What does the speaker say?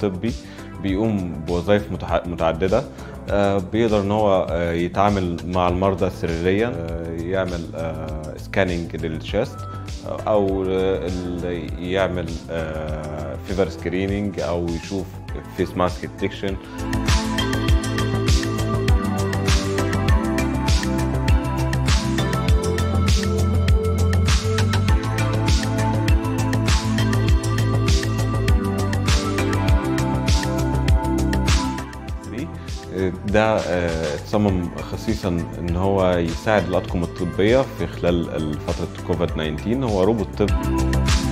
طبي بيقوم بوظائف متح- متعدده آه، بيقدر ان هو آه، يتعامل مع المرضى سريريا آه، يعمل سكاننج للشيست او آه، ال- يعمل فيفر سكريننج او يشوف فيس ماسك ديتكشن ده آه، اتصمم خصيصا ان هو يساعد الاطقم الطبيه في خلال فتره كوفيد 19 هو روبوت طب